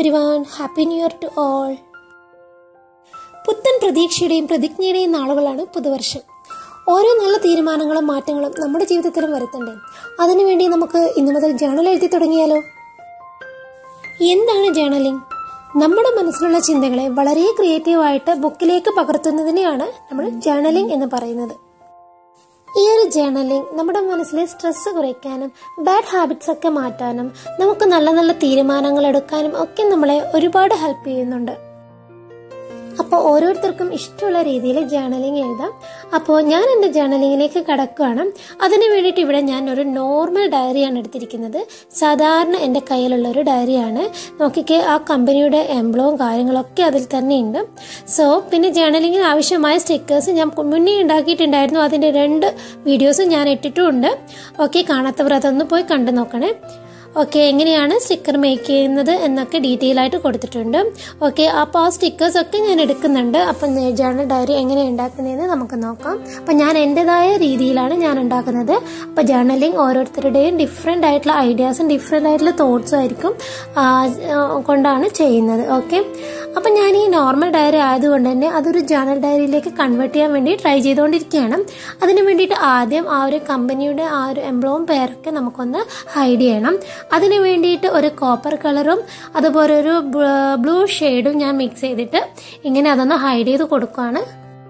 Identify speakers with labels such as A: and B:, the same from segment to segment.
A: every everyone happy new year to all പുത്തൻ പ്രതീക്ഷയുടെയും പ്രതിജ്ഞയുടെയും നാളുകളാണ് പുതുവർഷം ഓരോ നല്ല തീരുമാനങ്ങളും മാറ്റങ്ങളും നമ്മുടെ ജീവിതത്തിലും വരുത്തണ്ടേ അതിനുവേണ്ടി നമുക്ക് ഇന്നു മുതൽ ജേണൽ എഴുതി തുടങ്ങിയാലോ എന്താണ് ജേണലിംഗ് നമ്മുടെ മനസ്സിലുള്ള ചിന്തകളെ വളരെ ക്രിയേറ്റീവായിട്ട് ബുക്കിലേക്ക് പകർത്തുന്നതിനെയാണ് നമ്മൾ ജേണലിംഗ് എന്ന് പറയുന്നത് ഈ ഒരു ജേണലിംഗ് നമ്മുടെ മനസ്സിലെ സ്ട്രെസ് കുറയ്ക്കാനും ബാഡ് ഹാബിറ്റ്സ് ഒക്കെ മാറ്റാനും നമുക്ക് നല്ല നല്ല തീരുമാനങ്ങൾ എടുക്കാനും ഒക്കെ നമ്മളെ ഒരുപാട് ഹെൽപ്പ് ചെയ്യുന്നുണ്ട് അപ്പോൾ ഓരോരുത്തർക്കും ഇഷ്ടമുള്ള രീതിയിൽ ജേണലിംഗ് എഴുതാം അപ്പോൾ ഞാൻ എൻ്റെ ജേണലിങ്ങിലേക്ക് കടക്കുകയാണ് അതിന് വേണ്ടിയിട്ട് ഇവിടെ ഞാൻ ഒരു നോർമൽ ഡയറിയാണ് എടുത്തിരിക്കുന്നത് സാധാരണ എൻ്റെ കയ്യിലുള്ള ഒരു ഡയറിയാണ് നോക്കിക്ക് ആ കമ്പനിയുടെ എംബ്ലവും കാര്യങ്ങളൊക്കെ അതിൽ തന്നെ ഉണ്ട് സോ പിന്നെ ജേണലിങ്ങിന് ആവശ്യമായ സ്റ്റിക്കേഴ്സ് ഞാൻ മുന്നേ ഉണ്ടാക്കിയിട്ടുണ്ടായിരുന്നു അതിൻ്റെ രണ്ട് വീഡിയോസും ഞാൻ ഇട്ടിട്ടുമുണ്ട് ഓക്കെ കാണാത്തവർ അതൊന്ന് പോയി കണ്ടു നോക്കണേ ഓക്കെ എങ്ങനെയാണ് സ്റ്റിക്കർ മേക്ക് ചെയ്യുന്നത് എന്നൊക്കെ ഡീറ്റെയിൽ ആയിട്ട് കൊടുത്തിട്ടുണ്ട് ഓക്കെ അപ്പോൾ ആ സ്റ്റിക്കേഴ്സ് ഒക്കെ ഞാൻ എടുക്കുന്നുണ്ട് അപ്പം ജേണൽ ഡയറി എങ്ങനെ ഉണ്ടാക്കുന്നതെന്ന് നമുക്ക് നോക്കാം അപ്പം ഞാൻ എൻ്റെതായ രീതിയിലാണ് ഞാൻ ഉണ്ടാക്കുന്നത് അപ്പോൾ ജേണലിങ് ഓരോരുത്തരുടെയും ഡിഫറെൻ്റ് ആയിട്ടുള്ള ഐഡിയാസും ഡിഫറെൻ്റ് ആയിട്ടുള്ള തോട്ട്സും ആയിരിക്കും ആ, ആ, കൊണ്ടാണ് ചെയ്യുന്നത് ഓക്കെ അപ്പം ഞാൻ ഈ നോർമൽ ഡയറി ആയതുകൊണ്ട് തന്നെ അതൊരു ജേണൽ ഡയറിയിലേക്ക് കൺവേർട്ട് ചെയ്യാൻ വേണ്ടി ട്രൈ ചെയ്തുകൊണ്ടിരിക്കുകയാണ് അതിന് വേണ്ടിയിട്ട് ആദ്യം ആ ഒരു കമ്പനിയുടെ ആ ഒരു എംബ്ലോവും പേരൊക്കെ നമുക്കൊന്ന് ഹൈഡ് ചെയ്യണം അതിന് വേണ്ടിയിട്ട് ഒരു കോപ്പർ കളറും അതുപോലെ ഒരു ബ്ലൂ ഷെയ്ഡും ഞാൻ മിക്സ് ചെയ്തിട്ട് ഇങ്ങനെ അതൊന്ന് ഹൈഡ് ചെയ്ത് കൊടുക്കുകയാണ്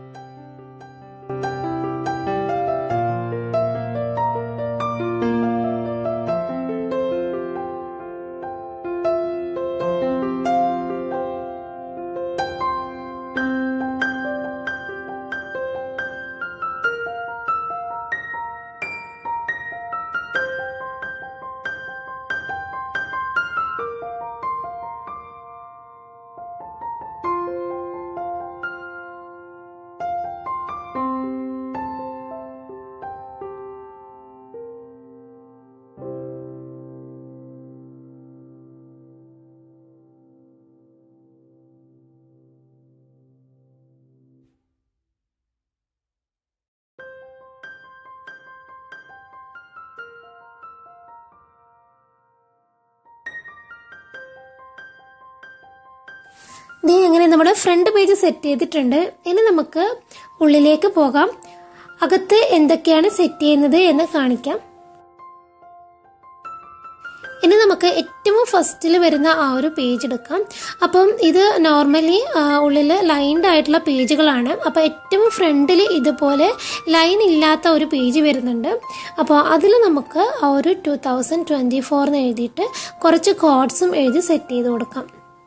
A: ദേ അങ്ങനെ നമ്മുടെ ഫ്രണ്ട് പേജ് സെറ്റ് ചെയ്തിട്ടുണ്ട് ഇനി നമുക്ക് ഉള്ളിലേക്ക് പോകാം അകത്ത് എന്തൊക്കെയാണ് സെറ്റ് ചെയ്യുന്നത് എന്ന് കാണിക്കാം ഇനി നമുക്ക് ഏറ്റവും ഫസ്റ്റിൽ വരുന്ന ആ ഒരു പേജ് എടുക്കാം അപ്പം ഇത് നോർമലി ഉള്ളിൽ ലൈൻഡ് ആയിട്ടുള്ള പേജുകളാണ് അപ്പോൾ ഏറ്റവും ഫ്രണ്ടിൽ ഇതുപോലെ ലൈൻ ഇല്ലാത്ത ഒരു പേജ് വരുന്നുണ്ട് അപ്പോൾ അതിൽ നമുക്ക് ആ ഒരു ടു തൗസൻഡ് ട്വൻറ്റി ഫോർന്ന് എഴുതിയിട്ട് കുറച്ച് കോഡ്സും എഴുതി സെറ്റ് ചെയ്ത് കൊടുക്കാം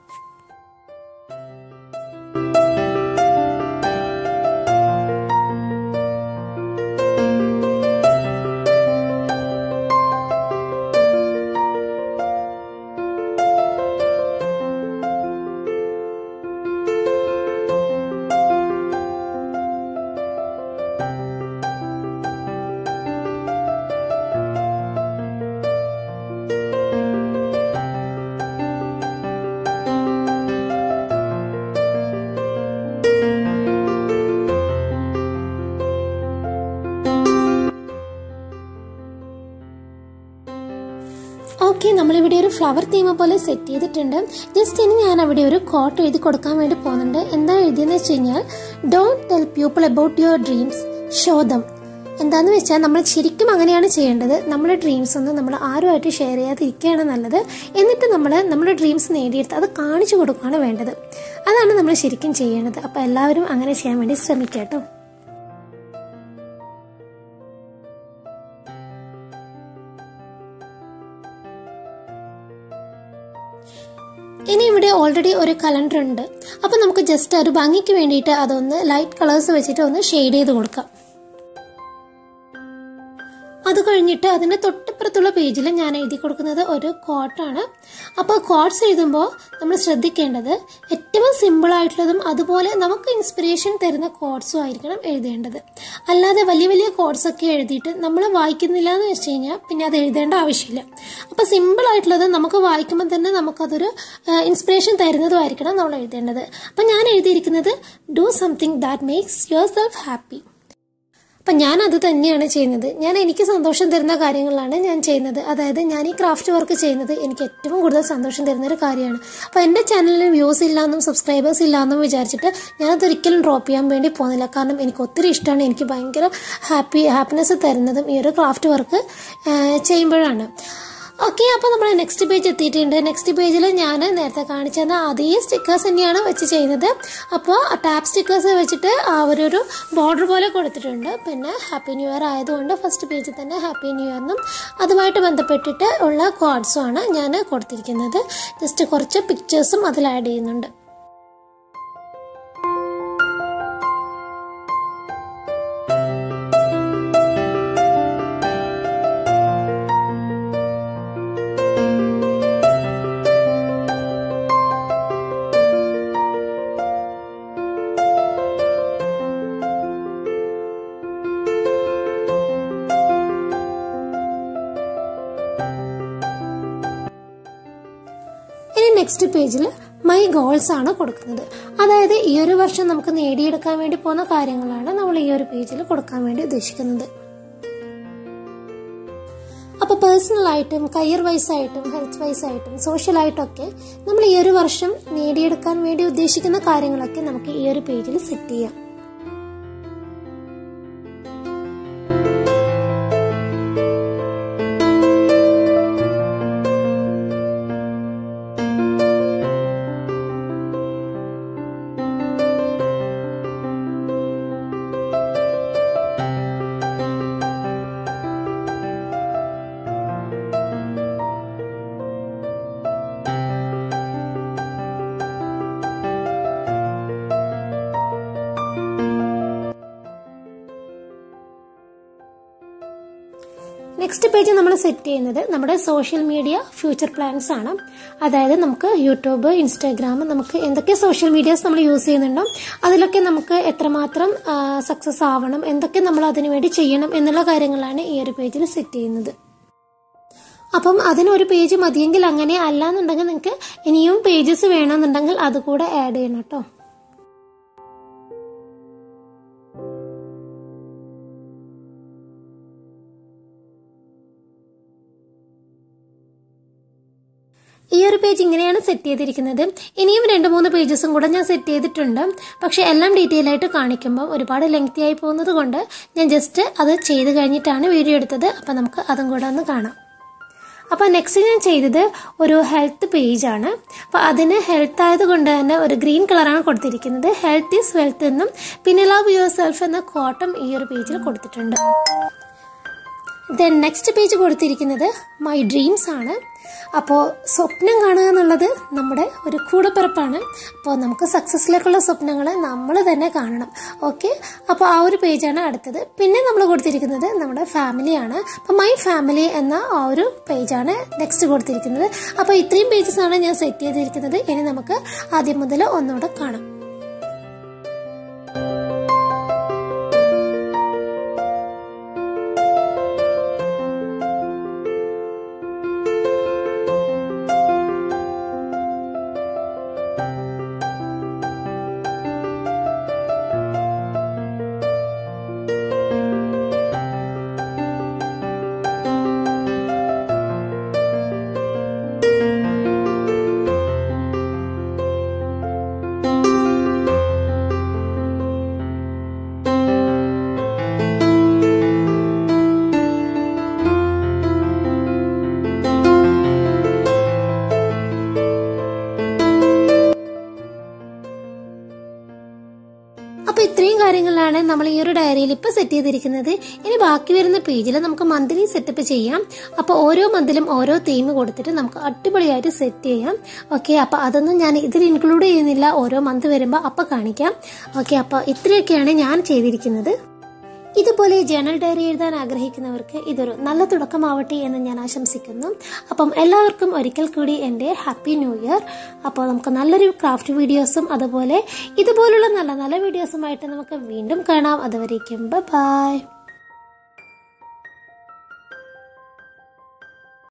A: ഓക്കെ നമ്മളിവിടെ ഒരു ഫ്ലവർ തീം പോലെ സെറ്റ് ചെയ്തിട്ടുണ്ട് ജസ്റ്റ് ഇനി ഞാൻ അവിടെ ഒരു കോട്ട് എഴുതി കൊടുക്കാൻ വേണ്ടി പോകുന്നുണ്ട് എന്താ എഴുതിയെന്ന് വെച്ച് കഴിഞ്ഞാൽ don't tell people about your dreams show them എന്താന്ന് വെച്ചാൽ നമ്മൾ ശരിക്കും അങ്ങനെയാണ് ചെയ്യേണ്ടത് നമ്മുടെ ഡ്രീംസ് ഒന്നും നമ്മൾ ആരുമായിട്ട് ഷെയർ ചെയ്യാതിരിക്കുകയാണ് നല്ലത് എന്നിട്ട് നമ്മൾ നമ്മുടെ ഡ്രീംസ് നേടിയെടുത്ത് അത് കാണിച്ചു കൊടുക്കുകയാണ് വേണ്ടത് അതാണ് നമ്മൾ ശരിക്കും ചെയ്യേണ്ടത് അപ്പോൾ എല്ലാവരും അങ്ങനെ ചെയ്യാൻ വേണ്ടി ശ്രമിക്കാം കേട്ടോ ഇനി ഇവിടെ ഓൾറെഡി ഒരു കലണ്ടർ ഉണ്ട് അപ്പോൾ നമുക്ക് ജസ്റ്റ് ഒരു ഭംഗിക്ക് വേണ്ടിയിട്ട് അതൊന്ന് ലൈറ്റ് കളേഴ്സ് വെച്ചിട്ട് ഒന്ന് ഷെയ്ഡ് ചെയ്ത് കൊടുക്കാം അത് കഴിഞ്ഞിട്ട് അതിൻ്റെ തൊട്ടിപ്പുറത്തുള്ള പേജിൽ ഞാൻ എഴുതി കൊടുക്കുന്നത് ഒരു കോട്ടാണ് അപ്പോൾ കോട്ട്സ് എഴുതുമ്പോൾ നമ്മൾ ശ്രദ്ധിക്കേണ്ടത് ഏറ്റവും സിമ്പിൾ ആയിട്ടുള്ളതും അതുപോലെ നമുക്ക് ഇൻസ്പിറേഷൻ തരുന്ന കോട്ട്സും ആയിരിക്കണം എഴുതേണ്ടത് അല്ലാതെ വലിയ വലിയ കോട്ട്സ് ഒക്കെ എഴുതിയിട്ട് നമ്മൾ വായിക്കുന്നില്ല എന്ന് വെച്ച് കഴിഞ്ഞാൽ പിന്നെ അത് എഴുതേണ്ട ആവശ്യമില്ല അപ്പോൾ സിമ്പിൾ ആയിട്ടുള്ളത് നമുക്ക് വായിക്കുമ്പോൾ തന്നെ നമുക്കതൊരു ഇൻസ്പിറേഷൻ തരുന്നതുമായിരിക്കണം നമ്മൾ എഴുതേണ്ടത് അപ്പം ഞാൻ എഴുതിയിരിക്കുന്നത് do something that makes yourself happy അപ്പം ഞാൻ അത് തന്നെയാണ് ചെയ്യുന്നത് ഞാൻ എനിക്ക് സന്തോഷം തരുന്ന കാര്യങ്ങളാണ് ഞാൻ ചെയ്യുന്നത് അതായത് ഞാൻ ഈ ക്രാഫ്റ്റ് വർക്ക് ചെയ്യുന്നത് എനിക്ക് ഏറ്റവും കൂടുതൽ സന്തോഷം തരുന്ന ഒരു കാര്യമാണ് അപ്പോൾ എൻ്റെ ചാനലിൽ വ്യൂസ് ഇല്ലാന്നും സബ്സ്ക്രൈബേഴ്സ് ഇല്ലാന്നും വിചാരിച്ചിട്ട് ഞാനതൊരിക്കലും ഡ്രോപ്പ് ചെയ്യാൻ വേണ്ടി പോകുന്നില്ല കാരണം എനിക്ക് ഒത്തിരി ഇഷ്ടമാണ് എനിക്ക് ഭയങ്കര ഹാപ്പി ഹാപ്പിനെസ് തരുന്നതും ഈ ഒരു ക്രാഫ്റ്റ് വർക്ക് ചെയ്യുമ്പോഴാണ് ഓക്കെ അപ്പോൾ നമ്മൾ നെക്സ്റ്റ് പേജ് എത്തിയിട്ടുണ്ട് നെക്സ്റ്റ് പേജിൽ ഞാൻ നേരത്തെ കാണിച്ചു തന്ന അതേ സ്റ്റിക്കേഴ്സ് തന്നെയാണ് വെച്ച് ചെയ്യുന്നത് അപ്പോൾ ടാപ്പ് സ്റ്റിക്കേഴ്സ് വെച്ചിട്ട് ആ ഒരു ബോർഡർ പോലെ കൊടുത്തിട്ടുണ്ട് പിന്നെ ഹാപ്പി ന്യൂ ഇയർ ആയതുകൊണ്ട് ഫസ്റ്റ് പേജിൽ തന്നെ ഹാപ്പി ന്യൂ ഇയറിനും അതുമായിട്ട് ബന്ധപ്പെട്ടിട്ട് ഉള്ള ക്വാഡ്സും ആണ് ഞാൻ കൊടുത്തിരിക്കുന്നത് ജസ്റ്റ് കുറച്ച് പിക്ചേഴ്സും അതിൽ ആഡ് ചെയ്യുന്നുണ്ട് ഇനി നെക്സ്റ്റ് പേജിൽ മൈ ഗോൾസ് ആണ് കൊടുക്കുന്നത് അതായത് ഈ ഒരു വർഷം നമുക്ക് നേടിയെടുക്കാൻ വേണ്ടി പോകുന്ന കാര്യങ്ങളാണ് നമ്മൾ ഈ ഒരു പേജിൽ കൊടുക്കാൻ വേണ്ടി ഉദ്ദേശിക്കുന്നത് അപ്പോൾ പേഴ്സണൽ ആയിട്ടും കരിയർ വൈസ് ആയിട്ടും ഹെൽത്ത് വൈസ് ആയിട്ടും സോഷ്യൽ ആയിട്ടൊക്കെ നമ്മൾ ഈ ഒരു വർഷം നേടിയെടുക്കാൻ വേണ്ടി ഉദ്ദേശിക്കുന്ന കാര്യങ്ങളൊക്കെ നമുക്ക് ഈ ഒരു പേജിൽ സെറ്റ് ചെയ്യാം നെക്സ്റ്റ് പേജ് നമ്മൾ സെറ്റ് ചെയ്യുന്നത് നമ്മുടെ സോഷ്യൽ മീഡിയ ഫ്യൂച്ചർ പ്ലാൻസ് ആണ് അതായത് നമുക്ക് യൂട്യൂബ് ഇൻസ്റ്റാഗ്രാം നമുക്ക് എന്തൊക്കെ സോഷ്യൽ മീഡിയാസ് നമ്മൾ യൂസ് ചെയ്യുന്നുണ്ടോ അതിലൊക്കെ നമുക്ക് എത്രമാത്രം സക്സസ് ആവണം എന്തൊക്കെ നമ്മൾ അതിനു വേണ്ടി ചെയ്യണം എന്നുള്ള കാര്യങ്ങളാണ് ഈ ഒരു പേജിൽ സെറ്റ് ചെയ്യുന്നത് അപ്പം അതിനൊരു പേജ് മതിയെങ്കിൽ അങ്ങനെ അല്ലാന്നുണ്ടെങ്കിൽ നിങ്ങൾക്ക് ഇനിയും പേജസ് വേണമെന്നുണ്ടെങ്കിൽ അത് കൂടെ ആഡ് ചെയ്യണം കേട്ടോ ഈ ഒരു പേജ് ഇങ്ങനെയാണ് സെറ്റ് ചെയ്തിരിക്കുന്നത് ഇനിയും രണ്ട് മൂന്ന് പേജസും കൂടെ ഞാൻ സെറ്റ് ചെയ്തിട്ടുണ്ട് പക്ഷെ എല്ലാം ഡീറ്റെയിൽ ആയിട്ട് കാണിക്കുമ്പോൾ ഒരുപാട് ലെങ്തി ആയി പോകുന്നത് കൊണ്ട് ഞാൻ ജസ്റ്റ് അത് ചെയ്ത് കഴിഞ്ഞിട്ടാണ് വീഡിയോ എടുത്തത് അപ്പം നമുക്ക് അതും കൂടെ ഒന്ന് കാണാം അപ്പോൾ നെക്സ്റ്റ് ഞാൻ ചെയ്തത് ഒരു ഹെൽത്ത് പേജാണ് അപ്പോൾ അതിന് ഹെൽത്ത് ആയതുകൊണ്ട് തന്നെ ഒരു ഗ്രീൻ കളറാണ് കൊടുത്തിരിക്കുന്നത് ഹെൽത്ത് ഈസ് വെൽത്ത് എന്നും പിന്നെ ലവ് യുവർ സെൽഫ് എന്ന കോട്ടം ഈ ഒരു പേജിൽ കൊടുത്തിട്ടുണ്ട് ദെൻ നെക്സ്റ്റ് പേജ് കൊടുത്തിരിക്കുന്നത് മൈ ഡ്രീംസ് ആണ് അപ്പോൾ സ്വപ്നം കാണുക എന്നുള്ളത് നമ്മുടെ ഒരു കൂടപ്പിറപ്പാണ് അപ്പോൾ നമുക്ക് സക്സസ്സിലേക്കുള്ള സ്വപ്നങ്ങൾ നമ്മൾ തന്നെ കാണണം ഓക്കെ അപ്പോൾ ആ ഒരു പേജാണ് അടുത്തത് പിന്നെ നമ്മൾ കൊടുത്തിരിക്കുന്നത് നമ്മുടെ ഫാമിലിയാണ് അപ്പോൾ മൈ ഫാമിലി എന്ന ആ ഒരു പേജാണ് നെക്സ്റ്റ് കൊടുത്തിരിക്കുന്നത് അപ്പോൾ ഇത്രയും പേജസ് ആണ് ഞാൻ സെറ്റ് ചെയ്തിരിക്കുന്നത് ഇനി നമുക്ക് ആദ്യം മുതൽ ഒന്നുകൂടെ കാണാം അപ്പോൾ ഇത്രയും കാര്യങ്ങളിലാണ് നമ്മൾ ഈ ഒരു ഡയറിയിൽ ഇപ്പോൾ സെറ്റ് ചെയ്തിരിക്കുന്നത് ഇനി ബാക്കി വരുന്ന പേജിൽ നമുക്ക് മന്ത്ലി സെറ്റപ്പ് ചെയ്യാം അപ്പോൾ ഓരോ മന്തിലും ഓരോ തീം കൊടുത്തിട്ട് നമുക്ക് അടിപൊളിയായിട്ട് സെറ്റ് ചെയ്യാം ഓക്കെ അപ്പോൾ അതൊന്നും ഞാൻ ഇതിൽ ഇൻക്ലൂഡ് ചെയ്യുന്നില്ല ഓരോ മന്ത് വരുമ്പോൾ അപ്പോൾ കാണിക്കാം ഓക്കെ അപ്പോൾ ഇത്രയൊക്കെയാണ് ഞാൻ ചെയ്തിരിക്കുന്നത് ഇതുപോലെ ജേണൽ ഡയറി എഴുതാൻ ആഗ്രഹിക്കുന്നവർക്ക് ഇതൊരു നല്ല തുടക്കമാവട്ടെ എന്ന് ഞാൻ ആശംസിക്കുന്നു അപ്പം എല്ലാവർക്കും ഒരിക്കൽ കൂടി എൻ്റെ ഹാപ്പി ന്യൂ ഇയർ അപ്പോൾ നമുക്ക് നല്ലൊരു ക്രാഫ്റ്റ് വീഡിയോസും അതുപോലെ ഇതുപോലുള്ള നല്ല നല്ല വീഡിയോസുമായിട്ട് നമുക്ക് വീണ്ടും കാണാം അതുവരേക്കും ബൈ